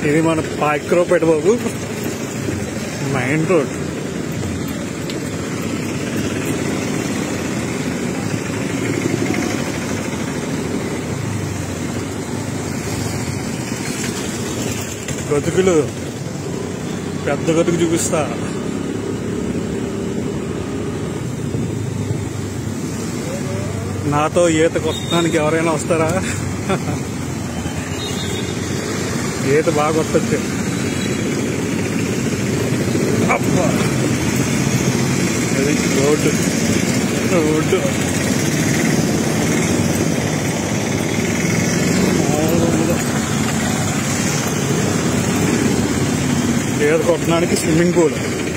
ఇది మన పాక్రోపేట బాబు main road గతుకులు పెద్ద గతుకు చూపిస్తా నాతో ఈత కొట్టడానికి ఎవరైనా వస్తారా ఈత బాగా కొట్టచ్చు అబ్బా అది రోడ్డు రోడ్డు మామూలుగా ఉండదు. ఈత కొట్టడానికి స్విమ్మింగ్ పూల్